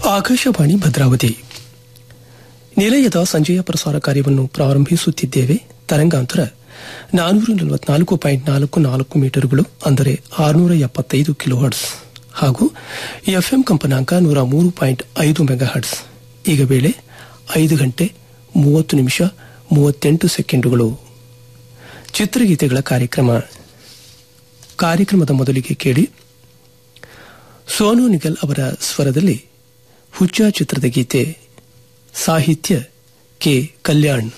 ಆಕಾಶವಾಣಿ ಭದ್ರಾವತಿ ನಿಲಯದ ಸಂಜೆಯ ಪ್ರಸಾರ ಕಾರ್ಯವನ್ನು ಪ್ರಾರಂಭಿಸುತ್ತಿದ್ದೇವೆ ತರಂಗಾಂತರ ನಾನೂರ ನಲವತ್ನಾಲ್ಕು ಪಾಯಿಂಟ್ ನಾಲ್ಕು ನಾಲ್ಕು ಮೀಟರ್ಗಳು ಅಂದರೆ ಆರುನೂರ ಎಪ್ಪತ್ತೈದು ಕಿಲೋಹರ್ಟ್ಸ್ ಹಾಗೂ ಎಫ್ಎಂ ಕಂಪನಾಂಕ ನೂರ ಮೂರು ಪಾಯಿಂಟ್ ಐದು ಮೆಗಾಹರ್ಟ್ಸ್ ಈಗ ವೇಳೆ ಐದು ಗಂಟೆ ಮೂವತ್ತು ನಿಮಿಷ ಮೂವತ್ತೆಂಟು ಸೆಕೆಂಡುಗಳು ಚಿತ್ರಗೀತೆಗಳ ಕಾರ್ಯಕ್ರಮ ಕಾರ್ಯಕ್ರಮದ ಮೊದಲಿಗೆ ಕೇಳಿ ಸೋನು ನಿಗಲ್ ಅವರ ಸ್ವರದಲ್ಲಿ ಹುಚ್ಚ ಚಿತ್ರದ ಗೀತೆ ಸಾಹಿತ್ಯ ಕೆ ಕಲ್ಯಾಣ್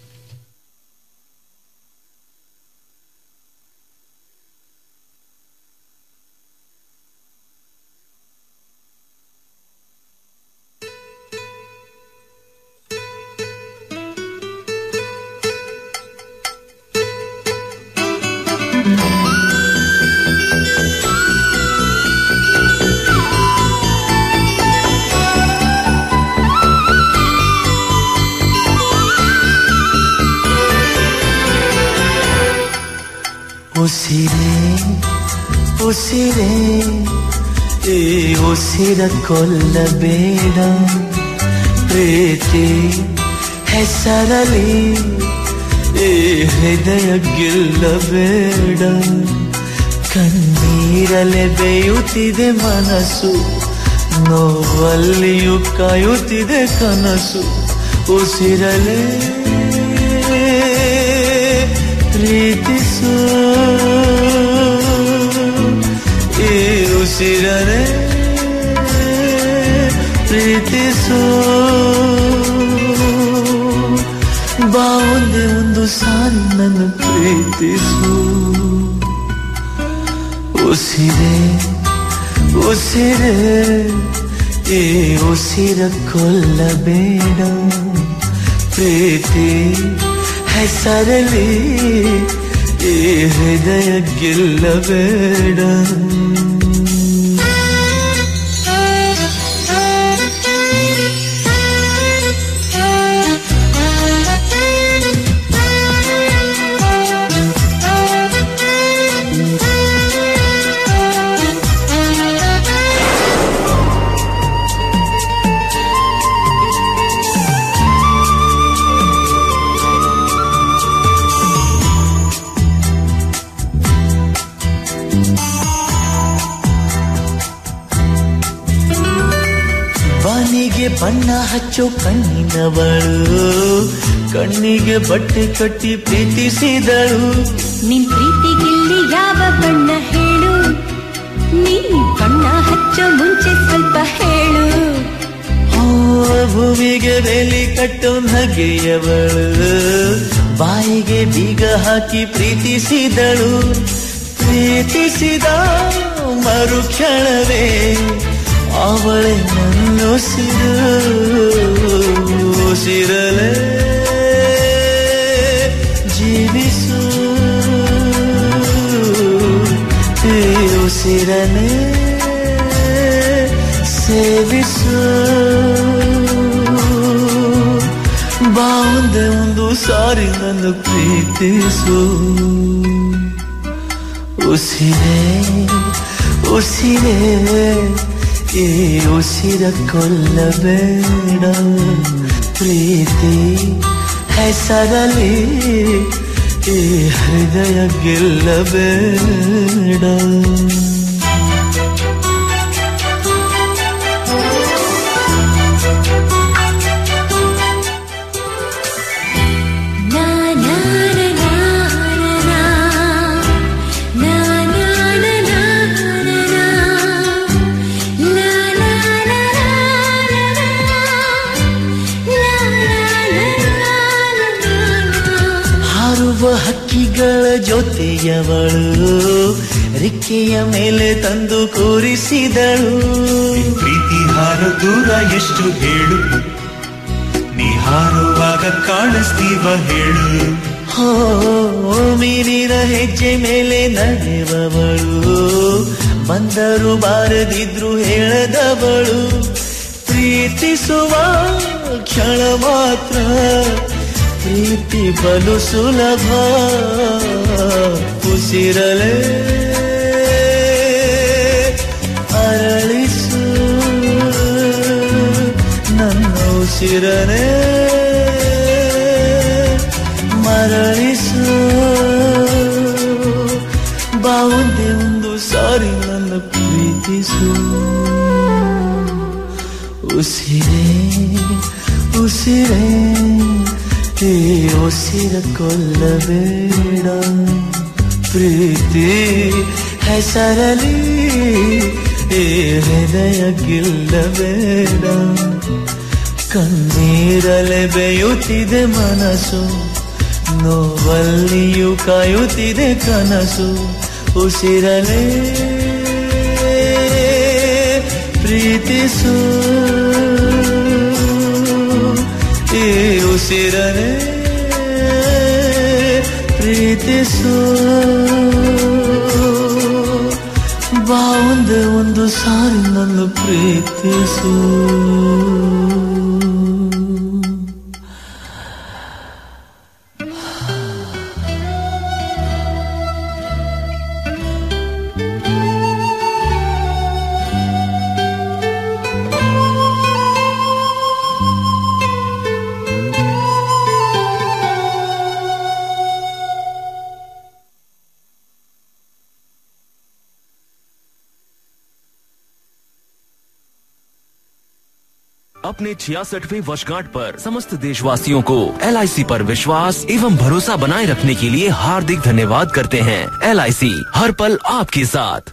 ಉಸಿರೇ ಉಸಿರೇ ಈ ಉಸಿರ ಕೊಲ್ಲಬೇಡ ಪ್ರೀತಿ ಹೆಸರಲಿ ಈ ಹೃದಯ ಗೆಲ್ಲಬೇಡ ಕಣ್ಣೀರಲೆ ಬೇಯುತ್ತಿದೆ ಮನಸ್ಸು ನೋವಲ್ಲಿಯೂ ಕಾಯುತ್ತಿದೆ ಕನಸು ಉಸಿರಲೇ ಪ್ರೀತಿಸು ಈ ಉಸಿರನೆ ಪ್ರೀತಿಸು ಬಾ ಒಂದೇ ಒಂದು ಸಾರಿ ನನ್ನ ಪ್ರೀತಿಸು ಉಸಿರೇ ಉಸಿರೇ ಈ ಉಸಿರ ಕೊಲ್ಲಬೇಡ ಪ್ರೀತಿ ಹೆಸರಲಿ ಈ ಹೃದಯ ಗೆಲ್ಲಬೇಡ ಬಾನಿಗೆ ಬಣ್ಣ ಹಚ್ಚೋ ಕಣ್ಣಿನವಳು ಕಣ್ಣಿಗೆ ಬಟ್ಟೆ ಕಟ್ಟಿ ಪ್ರೀತಿಸಿದಳು ನಿನ್ ಪ್ರೀತಿಗಿಲ್ಲಿ ಯಾವ ಬಣ್ಣ ಹೇಳು ನೀ ಬಣ್ಣ ಹಚ್ಚೋ ಮುಂಚೆ ಸ್ವಲ್ಪ ಹೇಳು ಓ ಭೂಮಿಗೆ ಬೇಲಿ ಕಟ್ಟೋ ನಗೆಯವಳು ಬಾಯಿಗೆ ಬೀಗ ಹಾಕಿ ಪ್ರೀತಿಸಿದಳು ಪ್ರೀತಿಸಿದ ಮರುಕ್ಷಣವೇ ಅವಳೆ ನನ್ನುಸಿರು ಉಸಿರಲೇ ಜೀವಿಸು ಈ ಉಸಿರನೇ ಸೇವಿಸು ಬಾ ಒಂದೇ ಒಂದು ಸಾರಿ ನನ್ನ ಪ್ರೀತಿಸು ಉಸಿರೇ ಉಸಿರೇ ಈ ಉಸಿರ ಕೊಲ್ಲಬೇಡ ಪ್ರೀತಿ ಹೆಸರಲಿ ಈ ಹೃದಯ ಗೆಲ್ಲಬೇಡ ನಾ ನಾ ನಾ ನಾ ನಾ ನಾ ನಾ ನಾ ನಾ ಲಾ ಲಾ ಲಾ ಹಾರುವ ಹಕ್ಕಿಗಳ ಜೊತೆಯವಳು ರಿಕ್ಕೆಯ ಮೇಲೆ ತಂದು ಕೂರಿಸಿದಳು ಪ್ರೀತಿ ಹಾರೋ ದೂರ ಎಷ್ಟು ಹೇಳು ನೀ ಹಾರುವಾಗ ಕಾಣಿಸ್ತೀವ ಹೇಳು ಹೋ ಮೀನಿನ ಹೆಜ್ಜೆ ಮೇಲೆ ನಡೆಯುವವಳು ಬಂದರು ಬಾರದಿದ್ರು ಹೇಳದವಳು ಪ್ರೀತಿಸುವ ಕ್ಷಣ ಮಾತ್ರ ಪ್ರೀತಿ ಬಲು ಸುಲಭ ಉಸಿರಲೇ ಅರಳಿಸು ಉಸಿರನೆ ಮರಳಿಸು ಬಾವುಂದೆ ಒಂದು ಸಾರಿ ನನ್ನ ಪ್ರೀತಿಸು ಉಸಿರೇ ಉಸಿರೇ ಈ ಉಸಿರ ಕೊಲ್ಲಬೇಡ ಪ್ರೀತಿ ಹೆಸರಲಿ ಈ ಹೃದಯ ಗೆಲ್ಲಬೇಡ ಕಣ್ಣೀರಲೆ ಬೇಯುತ್ತಿದೆ ಮನಸ್ಸು ನೋವಲ್ಲಿಯೂ ಕಾಯುತ್ತಿದೆ ಕನಸು ಉಸಿರಲೇ ಪ್ರೀತಿಸು ಈ ಉಸಿರನೆ ಪ್ರೀತಿಸು ಬಾ ಒಂದೇ ಒಂದು ಸಾರಿ ನನ್ನ ಪ್ರೀತಿಸು अपने छियासठवें वर्षगांठ पर समस्त देशवासियों को एल पर विश्वास एवं भरोसा बनाए रखने के लिए हार्दिक धन्यवाद करते हैं एल हर पल आपके साथ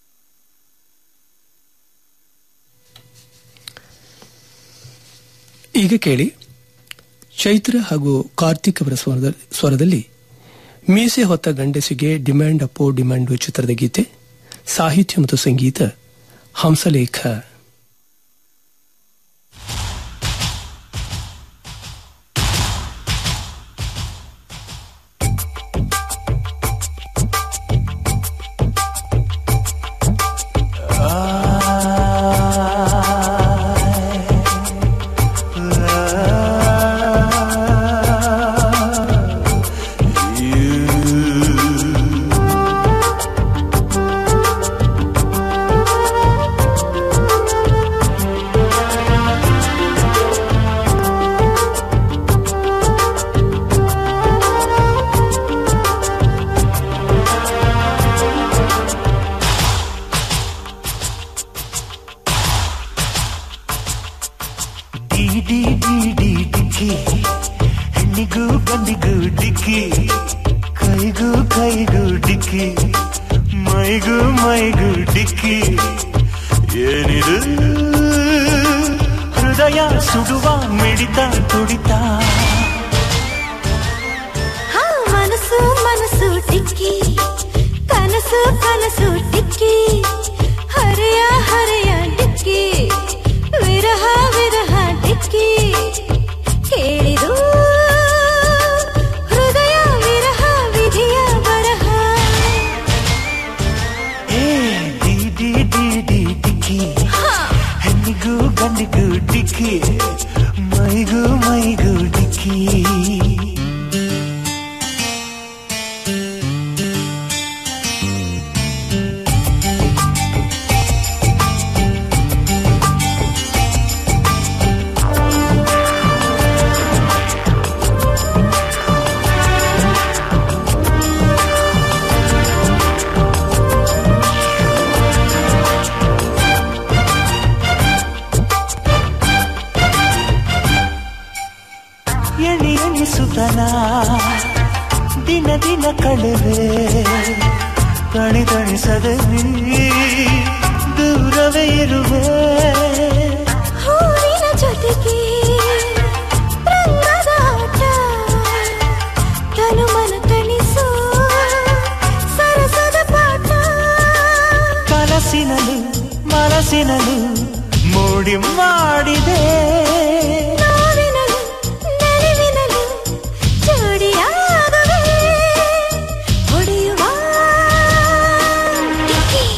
ಈಗ ಕೇಳಿ ಚೈತ್ರ ಹಾಗೂ ಕಾರ್ತಿಕ್ ಅವರ ಸ್ವರದ- ಸ್ವರದಲ್ಲಿ ಮೀಸೆ ಹೊತ್ತ ಗಂಡಸಿಗೆ ಡಿಮ್ಯಾಂಡ್ ಅಪ್ಪೋ ಡಿಮ್ಯಾಂಡು ಚಿತ್ರದ ಗೀತೆ ಸಾಹಿತ್ಯ ಮತ್ತು ಸಂಗೀತ ಹಂಸಲೇಖ ಡಿ ಡಿ ಡಿ ಡಿ ಡಿಕ್ಕಿ ಹೆಣ್ಣಿಗೂ ಗಂಡಿಗೂ ಡಿಕ್ಕಿ ಕೈಗೂ ಕೈಗೂ ಡಿಕ್ಕಿ ಮೈಗೂ ಮೈಗೂ ಡಿಕ್ಕಿ ಏನಿದು ಹೃದಯ ಸುಡುವ ಮಿಡಿತ ತುಡಿತ ಹಾ ಮನಸ್ಸು ಮನಸ್ಸು ಟಿಕ್ಕಿ ಕನಸು ಕನಸು ಟಿಕ್ಕಿ ಹರೆಯ ಹರೆಯ ಟಿಕ್ಕಿ ವಿರಹ ವಿರಹ ಟಿಕ್ಕಿ ಕೇಳಿದು ಹೃದಯ ವಿರಹ ವಿಧಿಯ ಬರಹ ಏ ಡಿ ಡಿ ಡಿ ಡಿ ಡಿಕ್ಕಿ ಹೆಣ್ಣಿಗೂ ಗಂಡಿಗೂ ಡಿಕ್ಕಿ ಮೈಗೂ ಮೈಗೂ ಡಿಕ್ಕಿ ಎಣಿ ಎಣಿಸುತ್ತನ ದಿನ ದಿನ ಕಳೆವೆ ಕಣಿದಣಿಸದೆ ನೀ ದೂರವೇ ಇರುವೆ ಹೂವಿನ ಜೊತೆಗೆ ರಂಗದ ಆಟ ತನು ಮನ ತಣಿಸು ಸರಸದ ಪಾಠ ಕನಸಿನಲು ಮನಸ್ಸಿನಲು ಮೂಡಿ ಮಾಡಿದೆ ನೋವಿನಲು ನಲಿವಿನಲು ಜೋಡಿಯಾಗವೆ ಹೊಡೆಯುವ ಡಿಕ್ಕಿ.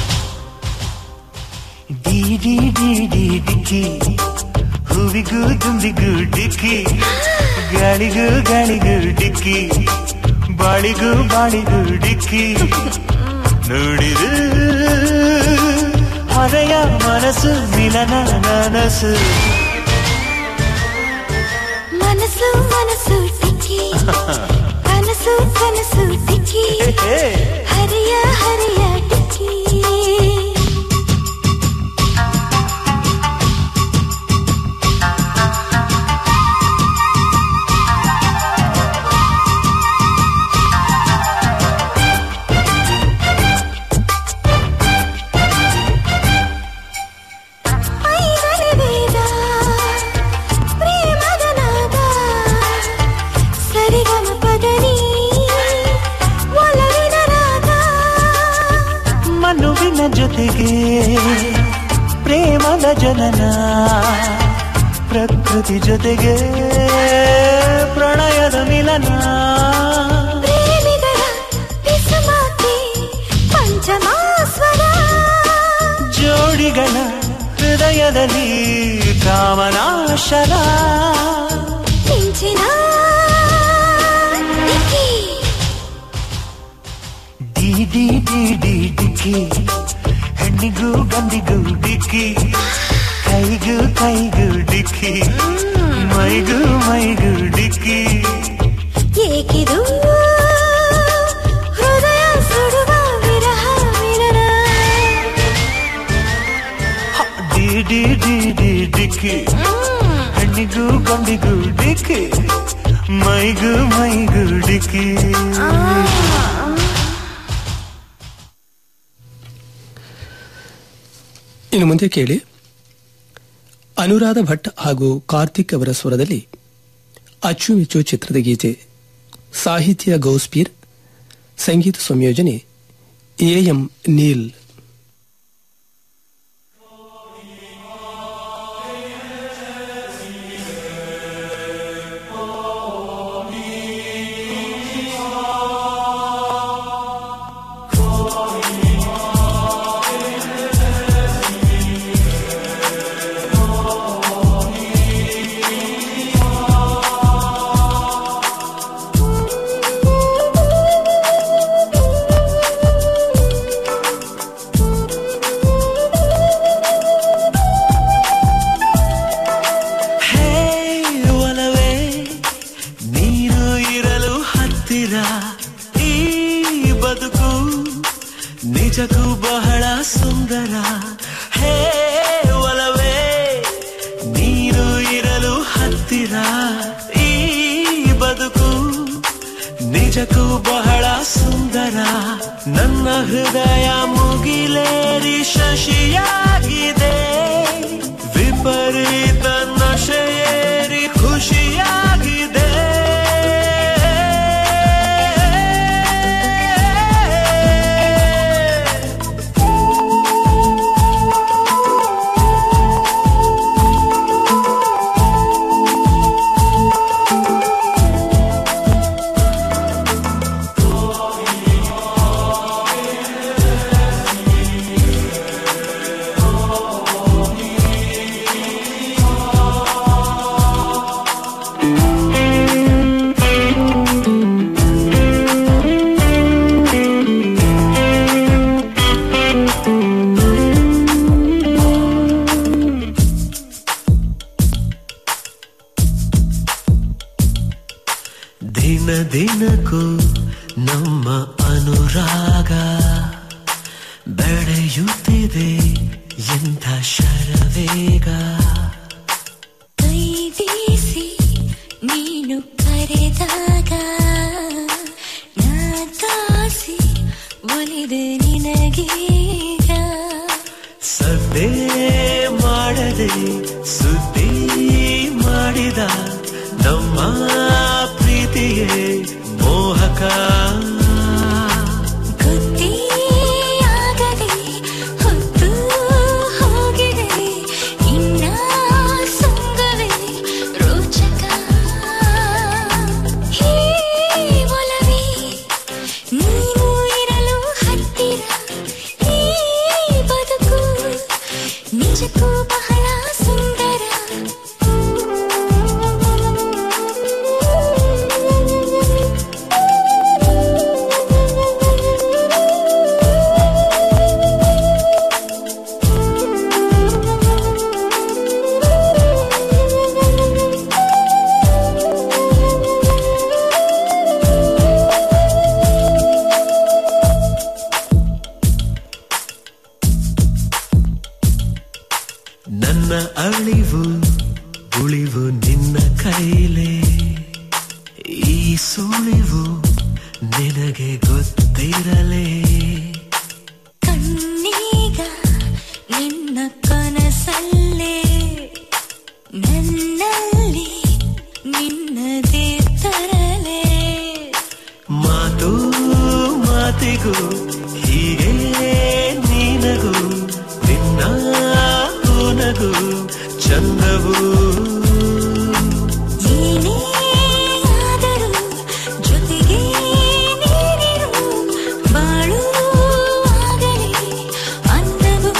ಡಿ ಡಿ ಡಿ ಡಿ ಡಿಕ್ಕಿ ಹೂವಿಗೂ ದುಂಬಿಗೂ ಡಿಕ್ಕಿ ಗಾಳಿಗೂ ಗಾಳಿಗೂ ಡಿಕ್ಕಿ ಬಾಳಿಗೂ ಬಾಳಿಗೂ ಡಿಕ್ಕಿ ನೋಡಿದು ಹರೆಯ ಮನಸ್ಸು ಮಿಲನ ನನಸು ಮನಸ್ಸು ಮನಸ್ಸು ಟಿಕ್ಕಿ ಕನಸು ಕನಸು ಟಿಕ್ಕಿ ಹರಿಯ ಹರಿಯ ಟಿಕ್ಕಿ ಐದನೇ ವೇದ ಪ್ರೇಮದ ನಾದ ಸರಿಗಮ ಪದನಿ ಒಲವಿನ ರಾಗ ಮನುವಿನ ಜೊತೆಗೆ ಪ್ರೇಮದ ಜನನ ಪ್ರಕೃತಿ ಜೊತೆಗೆ ಪ್ರಣಯದ ಮಿಲನ ಪ್ರೇಮಿಗಳ ಪಿಸುಮಾತಿ ಪಂಚಮಾಸ್ವರ ಜೋಡಿಗಳ ಹೃದಯದಲ್ಲಿ ಕಾಮನಾಶರ ಮಿಂಚಿನ ಟಿಕ್ಕಿ ಡಿ ಡಿ ಡಿ ಡಿ ಡಿಕ್ಕಿ ಹೆಣ್ಣಿಗೂ ಗಂಡಿಗೂ ಡಿಕ್ಕಿ ಕೈಗೂ ಕೈಗೂ ಡಿಕ್ಕಿ ಮೈಗೂ ಮೈಗೂ ಡಿಕ್ಕಿ ಏಕಿದು ಹೃದಯ ಸುಡುವ ವಿರಹ ವಿರಹ ಡಿ ಡಿ ಡಿ ಡಿ ಡಿಕ್ಕಿ ಹೆಣ್ಣಿಗೂ ಗಂಡಿಗೂ ಡಿಕ್ಕಿ ಮೈಗೂ ಮೈಗೂ ಡಿಕ್ಕಿ ಇನ್ನು ಮುಂದೆ ಕೇಳಿ ಅನುರಾಧ ಭಟ್ ಹಾಗೂ ಕಾರ್ತಿಕ್ ಅವರ ಸ್ವರದಲ್ಲಿ ಅಚ್ಚುಮೆಚ್ಚು ಚಿತ್ರದ ಗೀತೆ ಸಾಹಿತ್ಯ ಗೌಸ್ಪೀರ್ ಸಂಗೀತ ಸಂಯೋಜನೆ ಎ ಎಂ ನೀಲ್ ಹೇ ಒಲವೇ ನೀರು ಇರಲು ಹತ್ತಿರ ಈ ಬದುಕು ನಿಜಕ್ಕೂ ಬಹಳ ಸುಂದರ ಹೇ ಒಲವೇ ನೀರು ಇರಲು ಹತ್ತಿರ ಈ ಬದುಕು ನಿಜಕ್ಕೂ ಬಹಳ ಸುಂದರ ನನ್ನ ಹೃದಯ ಮುಗಿಲೇರಿ ಶಶಿಯಾಗಿದೆ ವಿಪರೀತ ನಶೆಯೇರಿ ಖುಷಿಯಾಗಿದೆ ದಿನ ದಿನಕ್ಕೂ ನಮ್ಮ ಅನುರಾಗ ಬೆಳೆಯುತ್ತಿದೆ ಎಂಥ ಶರವೇಗ ಕೈ ಬೀಸಿ ನೀನು ಕರೆದಾಗ ನಾ ಕಾಸಿ ಒಲಿದೆ ನಿನಗೀಗ ಸದ್ದೇ ಮಾಡದೆ ಸುದ್ದಿ ಮಾಡಿದ ನಮ್ಮ ಪ್ರೀತಿಯೇ ಮೋಹಕ ಗೊತ್ತೇ ಆಗದೆ ಹೊತ್ತು ಹೋಗಿದೆ ಇನ್ನ ಸಂಗವೇ ರೋಚಕ ಹೀ ಒಲವೇ ನೀನು ಇರಲು ಹತ್ತಿರ ಈ ಬದುಕು ನಿಜಕ್ಕೂ ಬಹಳ ಸುಂದರ ಅಳಿವು ಉಳಿವು ನಿನ್ನ ಕೈಲೇ ಈ ಸುಳಿವು ನಿನಗೆ ಗೊತ್ತಿರಲೇ ಕಣ್ಣೀಗ ನಿನ್ನ ಕನಸಲ್ಲೇ ನನ್ನಲ್ಲಿ ನಿನ್ನದೇ ತರಲೇ ಮಾತು ಮಾತಿಗೂ ಹೀಗೆ ನೀನಗೂ ನಿನ್ನ ನಗು ಚಂದವು ಏನೇ ಆದರೂ ಜೊತೆಗೆ ನೀನಿರು ಬಾಳು ಆಗಲೇ ಅಂದವು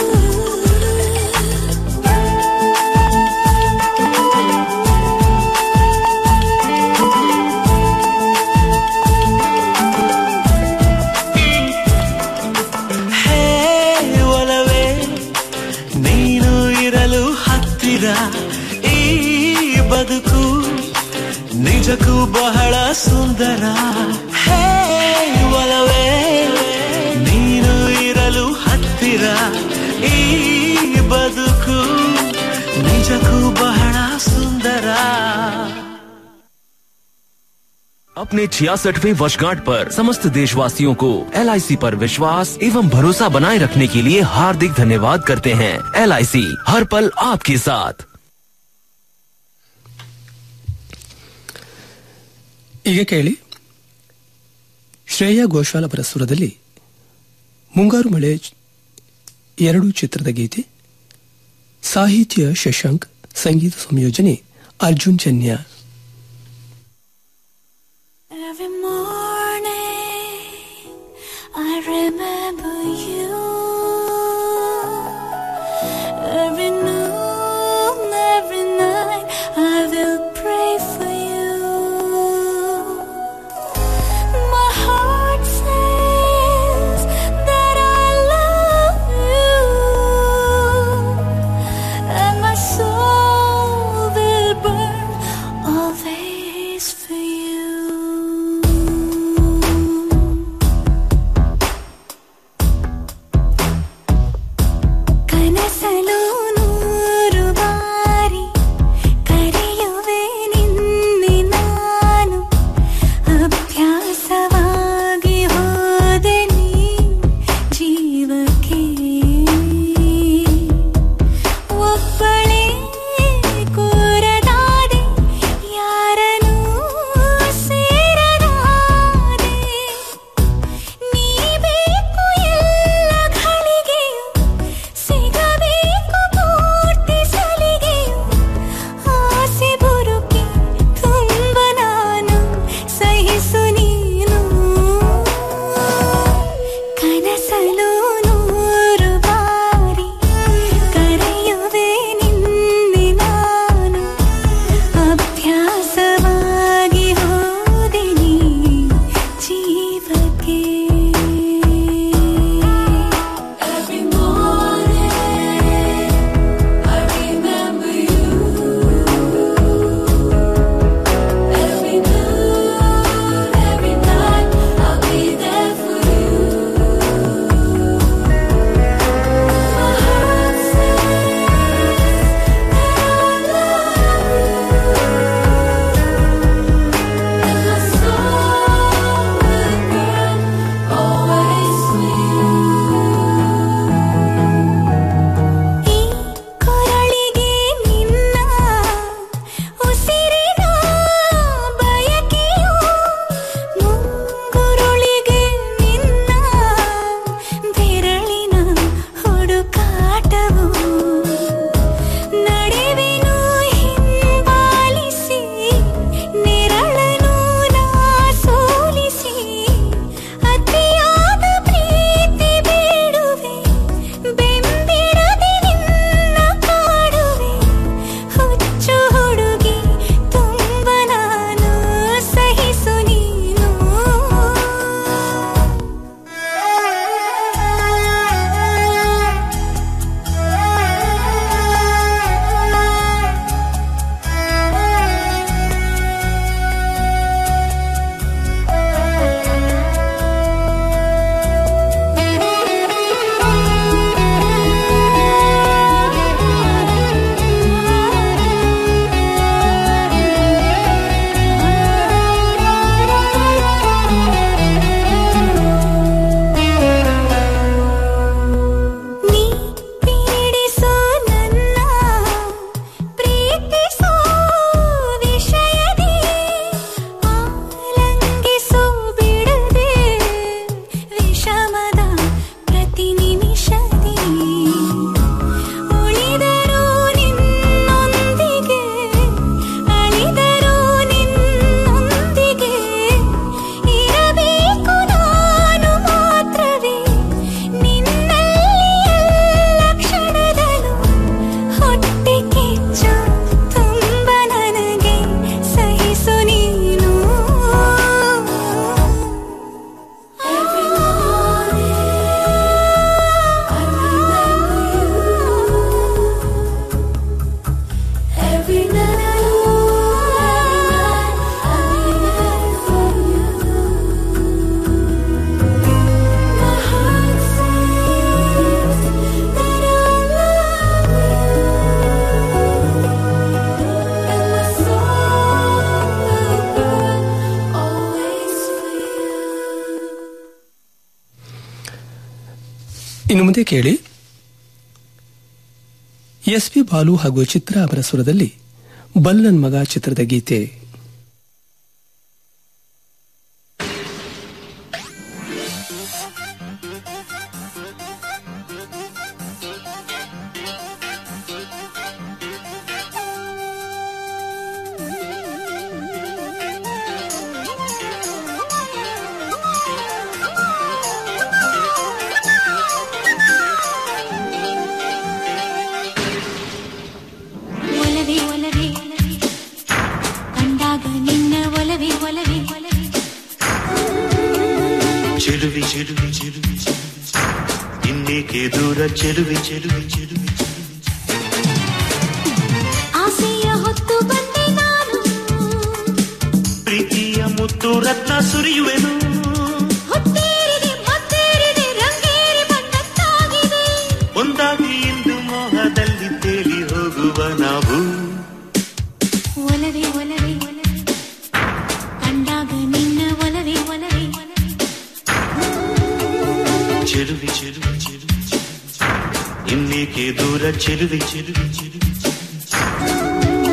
ಹೇ ಒಲವೇ ನೀನು ಇರಲು ಹತ್ತಿರ ಈ ಬದುಕು ನಿಜಕ್ಕೂ ಬಹಳ ಸುಂದರ ಹೇ ಒಲವೇ ನೀನು ಇರಲು ಹತ್ತಿರ ಈ ಬದುಕು ನಿಜಕ್ಕೂ ಬಹಳ ಸುಂದರ अपने छियासठवें वर्षगांठ पर समस्त देशवासियों को एल पर विश्वास एवं भरोसा बनाए रखने के लिए हार्दिक धन्यवाद करते हैं एल हर पल आपके साथ ಈಗ ಕೇಳಿ ಶ್ರೇಯಾ ಘೋಷಾಲ್ ಅವರ ಸುರದಲ್ಲಿ ಮುಂಗಾರು ಮಳೆ ಎರಡು ಚಿತ್ರದ ಗೀತೆ ಸಾಹಿತ್ಯ ಶಶಾಂಕ್ ಸಂಗೀತ ಸಂಯೋಜನೆ ಅರ್ಜುನ್ ಜನ್ಯ Every morning I remember you. Every noon, every night I will pray for you. My heart says that I love you, and my soul will burn ಇನ್ನು ಮುಂದೆ ಕೇಳಿ ಎಸ್ ಪಿ ಬಾಲು ಹಾಗೂ ಚಿತ್ರ ಅವರ ಸ್ವರದಲ್ಲಿ ಬಲ್ಲನ್ ಮಗ ಚಿತ್ರದ ಗೀತೆ ಒಲವೇ ಒಲವೇ ಕಂಡಾಗ ನಿನ್ನ ಒಲವೇ ಒಲವೇ ಒಲವೇ ಚೆಲುವಿ ಚೆಲುವಿ ಚೆಲುವಿ ಚೆಲುವಿ ಇನ್ನೇಕೆ ದೂರ ಚೆಲುವಿ ಚೆಲುವಿ ಚೆಲುವಿ ಆಸೆಯ ಹೊತ್ತು ಬಂದೆ ನಾನು ಪ್ರೀತಿಯ ಮುತ್ತು ರತ್ನ ಸುರಿಯುವೆನು ಹೊತ್ತೇರಿದೆ ಮತ್ತೇರಿದೆ ರಂಗೇರಿ ಬಂದತ್ತಾಗಿದೆ ಒಂದಾಗಿ ಇಂದು ಮೋಹದಲ್ಲಿ ತೇಲಿ ಹೋಗುವ ನಾವು ಒಲವೇ ಒಲವೇ ಒಲವೇ ಕಂಡಾಗ ನಿನ್ನ ಒಲವೇ ಒಲವೇ ಒಲವೇ ಚೆಲುವಿ ಚೆಲುವಿ ಚೆಲುವಿ ಚೆಲುವಿ ಇನ್ನೇಕೆ ದೂರ ಚೆಲುವಿ ಚೆಲುವಿ ಚೆಲುವಿ ಚೆಲುವಿ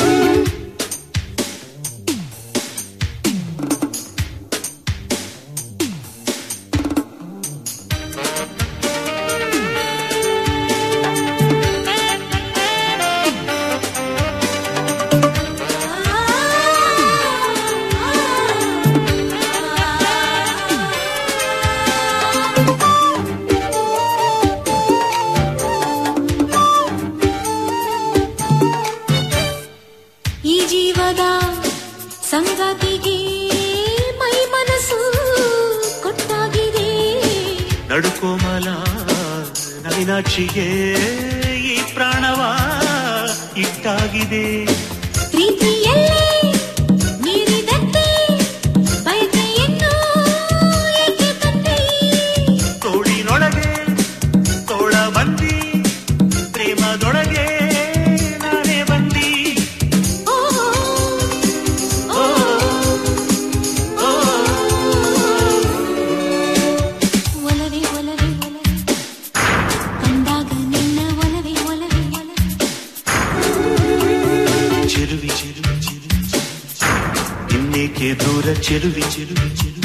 ಈ ಜೀವದ ಸಂಗಾತಿಗೆ ಮೈ ಮನಸ್ಸು ಕೊಟ್ಟಾಗಿದೆ ನಡುಕೋಮಲ ನವಿನಾಕ್ಷಿಗೆ ಈ ಪ್ರಾಣವ ಇಟ್ಟಾಗಿದೆ ಪ್ರೀತಿಯಲ್ಲೇ ಮೀರಿದಂತೆ ಬಯಕೆಯನ್ನು ಏಕೆ ತಂದೆ ತೋಳಿನೊಳಗೆ ತೋಳ ಬಂದಿ ಪ್ರೇಮದೊಳಗೆ ನಾನೇ ಬಂದಿ ಓ ಓ ಓ ಒಲವೇ ಒಲವೇ ಒಲವೇ ಕಂಡಾಗ ನಿನ್ನ ಒಲವೇ ಒಲವೇ ಒಲವೇ ಚೆಲುವಿ ಚೆಲುವಿ ಚೆಲುವಿ ಚೆಲುವಿ ಇನ್ನೇಕೆ ದೂರ ಚೆಲುವಿ ಚೆಲುವಿ ಚೆಲುವಿ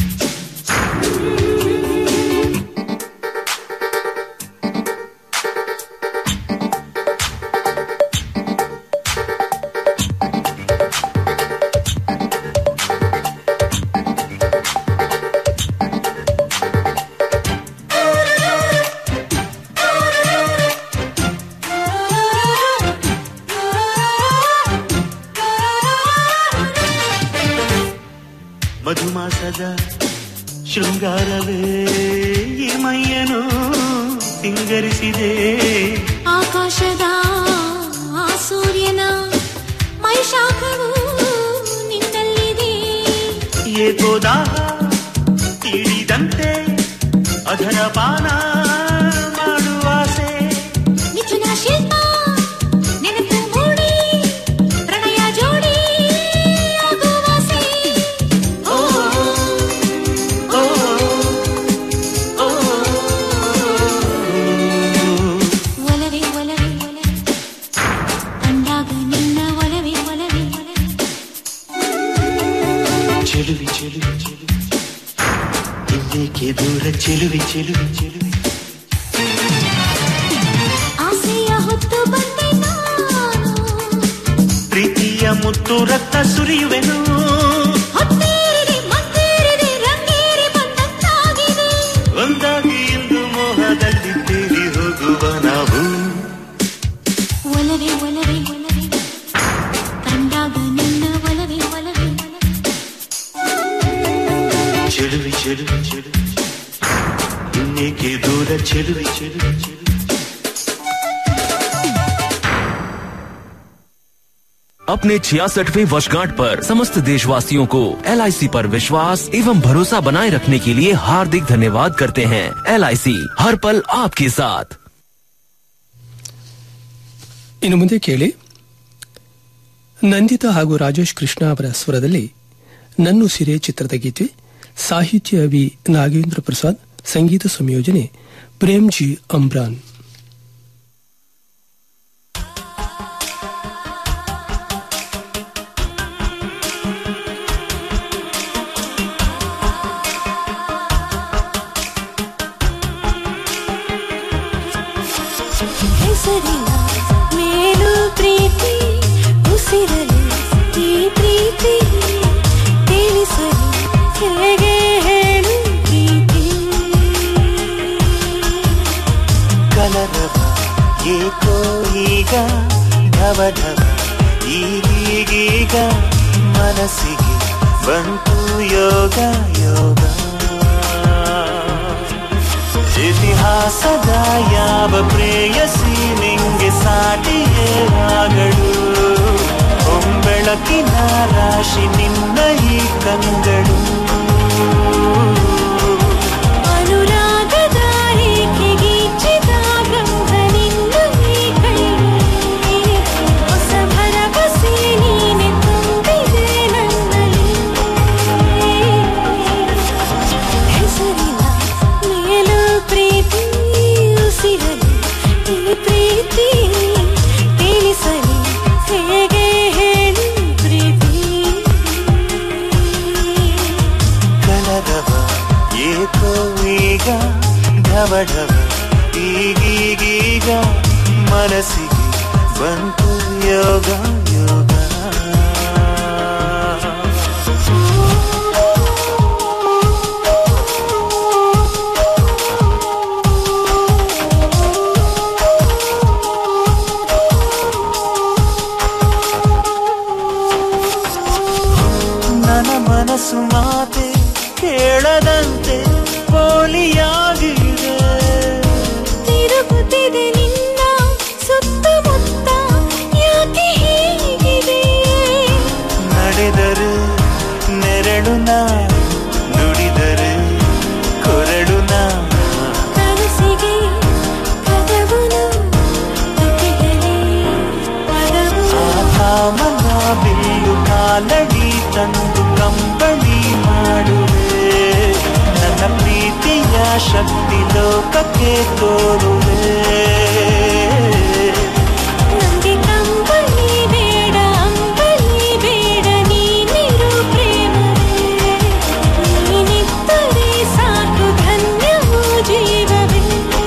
ಮಧುಮಾಸದ ಶೃಂಗಾರವೇ ಈ ಮೈಯನು ಸಿಂಗರಿಸಿದೆ ಆಕಾಶದ ಆ ಸೂರ್ಯನ ಮೈಶಾಖವು ನಿನ್ನಲ್ಲಿದೆ ಏಕೋ ದಾಹ ತೀಡಿದಂತೆ ಅಧರ ಪಾನ ಮಾಡುವಾಸೆ ಮಿಥುನ ಶಿಲ್ಪ ನೆನಪು ಮೂಡಿ ಪ್ರಣಯ ಜೋಡಿ ಆಗುವಾಸೆ ಓ ಓ ಓ ಒಲವೇ ಒಲವೇ ಒಲವೇ ಕಂಡಾಗ ನಿನ್ನ ಒಲವೇ ಒಲವೇ ಒಲವೇ ಚೆಲುವಿ ಚೆಲುವಿ ಚೆಲುವಿ ಇನ್ನೇಕೆ ದೂರ ಚೆಲುವಿ ಚೆಲುವಿ ಚೆಲುವಿ ಆಸೆಯ ಹೊತ್ತು ಬಂದೆ ನಾನು ಪ್ರೀತಿಯ ಮುತ್ತು ರಕ್ತ ಸುರಿಯುವೆನು ಹೊತ್ತೇರಿದೆ ಮತ್ತೇರಿದೆ ರಂಗೇರಿ ಬಂದಂತಾಗಿದೆ ಒಂದಾಗಿ ಇಂದು ಮೋಹದಲ್ಲಿ ತೇಲಿ ಹೋಗುವ ನಾವು ಒಲವೇ ಒಲವೇ ಒಲವೇ ಕಂಡಾಗ ನಿನ್ನ ಒಲವೇ ಒಲವೇ ಒಲವೇ ಚೆಲುವಿ ಚೆಲುವಿ ಚೆಲುವಿ ಇನ್ನೇಕೆ ದೂರ ಚೆಲುವಿ ಚೆಲುವಿ ಚೆಲುವಿ अपने छियासठवें वर्षगांठ पर समस्त देशवासियों को एल पर विश्वास एवं भरोसा बनाए रखने के लिए हार्दिक धन्यवाद करते हैं एल हर पल आपके साथ ಇನ್ನು ಮುಂದೆ ಕೇಳಿ ನಂದಿತಾ ಹಾಗೂ ರಾಜೇಶ್ ಕೃಷ್ಣ ಅವರ ಸ್ವರದಲ್ಲಿ ನನ್ನು ಸಿರೆ ಚಿತ್ರದ ಗೀತೆ ಸಾಹಿತ್ಯ ವಿ ನಾಗೇಂದ್ರ ಪ್ರಸಾದ್ ಸಂಗೀತ ಸಂಯೋಜನೆ ಪ್ರೇಮ್ಜಿ ಅಮ್ರಾನ್ ಹೆಸರಿನ ಮೇಲು ಪ್ರೀತಿ ಉಸಿರಲು ಈ ಪ್ರೀತಿ ತಿಳಿಸಲು ಹೇಗೆ ಹೇಳು ಪ್ರೀತಿ ಕಲರವ ಏಕೋ ಈಗ ಢವ ಢವ ಈಗೀಗೀಗ ಮನಸ್ಸಿಗೆ ಬಂತು ಯೋಗ ಯೋಗ ಇತಿಹಾಸದ ಯಾವ ಪ್ರೇಯಸಿ ನಿಂಗೆ ಸಾಟಿಯೇ ಆಗಳು ಹೊಂಬೆಳಕಿನ ರಾಶಿ ನಿನ್ನ ಈ ಕಂಗಳು ಅನುರಾಗದ ರೇಖೆಗೀಚಿದ ಗಂಧ ನಿನ್ನ ಈ ಕೈಯಲ್ಲಿ ಹೊಸ ಭರವಸೆ ನೀನೆ ತುಂಬಿದೆ ನನ್ನಲ್ಲಿ ಹೆಸರಿನ ಮೇಲು ಪ್ರೀತಿ ಉಸಿರಲಿ ಈ ಪ್ರೀತಿ ತಿಳಿಸಲಿ ಹೇಗೆ ಹೇಳಿ ಪ್ರೀತಿ ಕಲರವ ಏಕೋ ಈಗ ಢವ ಢವ ಈಗೀಗೀಗ ಮನಸ್ಸಿಗೆ ಬಂತು ಯೋಗ ಯೋಗ ನನ್ನ ಮನಸ್ಸು ಮಾತೆ ಕೇಳದಂತೆ ಪೋಲಿಯಾಗಿದೆ ತಿರುಗುತ್ತಿದೆ ನಿನ್ನ ಸುತ್ತಮುತ್ತ ಯಾಕೆ ಹೀಗಿದೆ ನಡೆದರೆ ನೆರಳು ನಾ ನುಡಿದರೆ ಕೊರಳು ನಾ ಕನಸಿಗೆ ಕದವುನು ತುಟಿಗಳೇ ಪದವು ಕಾಮನ ಬಿಲ್ಲು ಕಾಲಡಿ ತಂದು ಕಂಬಳಿ ಮಾಡುವೆ ನನ್ನ ಪ್ರೀತಿಯ ಶಕ್ತಿ ಲೋಕಕ್ಕೆ ತೋರುವೆ ನಂಗೆ ಕಂಬಳಿ ಬೇಡ ಅಂಬಲಿ ಬೇಡ ನೀನಿರು ಪ್ರೇಮವೇ ನೀನಿದ್ದರೆ ಸಾಕು ಧನ್ಯವು ಜೀವವೇ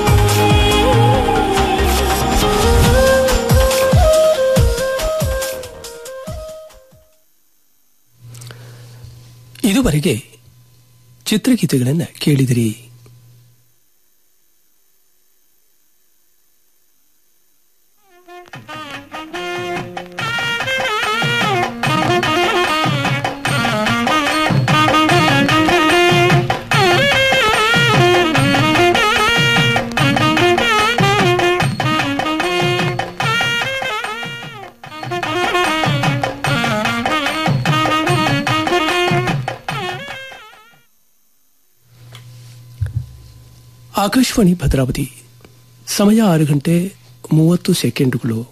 ಇದುವರೆಗೆ ಚಿತ್ರಗೀತೆಗಳನ್ನು ಕೇಳಿದಿರಿ ಆಕಾಶವಾಣಿ ಭದ್ರಾವತಿ ಸಮಯ ಆರು ಗಂಟೆ ಮೂವತ್ತು ಸೆಕೆಂಡುಗಳು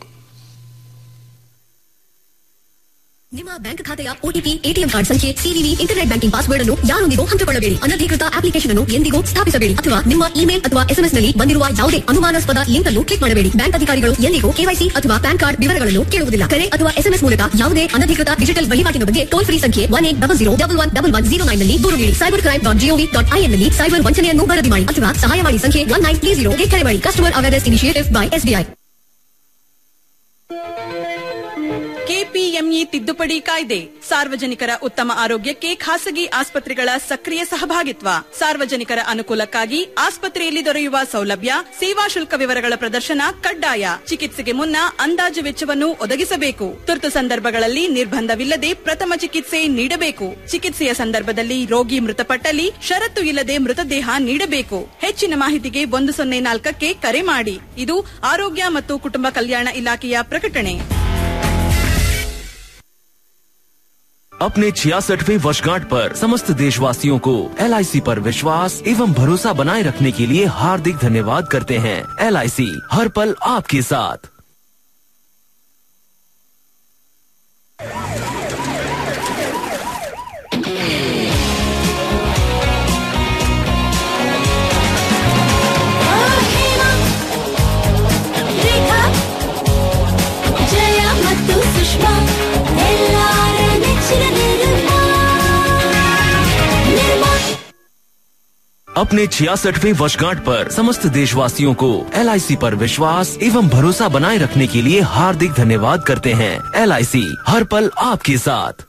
ನಿಮ್ಮ ಬ್ಯಾಂಕ್ ಖಾತೆಯ ಓಟಿಪಿ ಎಟಿಎಂ ಕಾರ್ಡ್ ಸಂಖ್ಯೆ ಸಿವಿವಿ ಇಂಟರ್ನೆಟ್ ಬ್ಯಾಂಕಿಂಗ್ ಪಾಸ್ವರ್ಡ್ ಅನ್ನು ಯಾರೊಂದಿಗೂ ಹಂಚಿಕೊಳ್ಳಬೇಡಿ ಅನಧಿಕೃತ ಅಪ್ಲಿಕೇಶನ್ ಅನ್ನು ಎಂದಿಗೂ ಸ್ಥಾಪಿಸಬೇಡಿ ಅಥವಾ ನಿಮ್ಮ ಇಮೇಲ್ ಅಥವಾ ಎಸ್ಎಂಎಸ್ ನಲ್ಲಿ ಬಂದಿರುವ ಯಾವುದೇ ಅನುಮಾನಾಸ್ಪದ ಲಿಂಕ್ ಅನ್ನು ಕ್ಲಿಕ್ ಮಾಡಬೇಡಿ ಬ್ಯಾಂಕ್ ಅಧಿಕಾರಿಗಳು ಎಂದಿಗೂ ಕೆವೈಸಿ ಅಥವಾ ಪ್ಯಾನ್ ಕಾರ್ಡ್ ವಿವರಗಳನ್ನು ಕೇಳುವುದಿಲ್ಲ ಕರೆ ಅಥವಾ ಎಸ್ಎಂಎಸ್ ಮೂಲಕ ಯಾವುದೇ ಅನಧಿಕೃತ ಡಿಜಿಟಲ್ ವಹಿವಾಟಿನ ಬಗ್ಗೆ ಟೋಲ್ ಫ್ರೀ ಸಂಖ್ಯೆ one eight double zero double one double one zero nine ನಲ್ಲಿ ದೂರು ನೀಡಿ cyber crime dot gov dot in ನಲ್ಲಿ ಸೈಬರ್ ವಂಚನೆಯನ್ನು ವರದಿ ಮಾಡಿ ಅಥವಾ ಸಹಾಯವಾಣಿ ಸಂಖ್ಯೆ ಒನ್ ನೈನ್ ತ್ರೀ ಜೀರೋ ಕರೆ ಮಾಡಿ customer awareness initiative by SBI KPME ತಿದ್ದುಪಡಿ ಕಾಯ್ದೆ ಸಾರ್ವಜನಿಕರ ಉತ್ತಮ ಆರೋಗ್ಯಕ್ಕೆ ಖಾಸಗಿ ಆಸ್ಪತ್ರೆಗಳ ಸಕ್ರಿಯ ಸಹಭಾಗಿತ್ವ ಸಾರ್ವಜನಿಕರ ಅನುಕೂಲಕ್ಕಾಗಿ ಆಸ್ಪತ್ರೆಯಲ್ಲಿ ದೊರೆಯುವ ಸೌಲಭ್ಯ ಸೇವಾ ಶುಲ್ಕ ವಿವರಗಳ ಪ್ರದರ್ಶನ ಕಡ್ಡಾಯ ಚಿಕಿತ್ಸೆಗೆ ಮುನ್ನ ಅಂದಾಜು ವೆಚ್ಚವನ್ನು ಒದಗಿಸಬೇಕು ತುರ್ತು ಸಂದರ್ಭಗಳಲ್ಲಿ ನಿರ್ಬಂಧವಿಲ್ಲದೆ ಪ್ರಥಮ ಚಿಕಿತ್ಸೆ ನೀಡಬೇಕು ಚಿಕಿತ್ಸೆಯ ಸಂದರ್ಭದಲ್ಲಿ ರೋಗಿ ಮೃತಪಟ್ಟಲ್ಲಿ ಷರತ್ತು ಇಲ್ಲದೆ ಮೃತದೇಹ ನೀಡಬೇಕು ಹೆಚ್ಚಿನ ಮಾಹಿತಿಗೆ ಒಂದು ಸೊನ್ನೆ ನಾಲ್ಕಕ್ಕೆ ಕರೆ ಮಾಡಿ ಇದು ಆರೋಗ್ಯ ಮತ್ತು ಕುಟುಂಬ ಕಲ್ಯಾಣ ಇಲಾಖೆಯ ಪ್ರಕಟಣೆ अपने छियासठवें वर्षगांठ पर समस्त देशवासियों को एल पर विश्वास एवं भरोसा बनाए रखने के लिए हार्दिक धन्यवाद करते हैं एल हर पल आपके साथ अपने छियासठवें वर्षगांठ पर समस्त देशवासियों को एल पर विश्वास एवं भरोसा बनाए रखने के लिए हार्दिक धन्यवाद करते हैं एल हर पल आपके साथ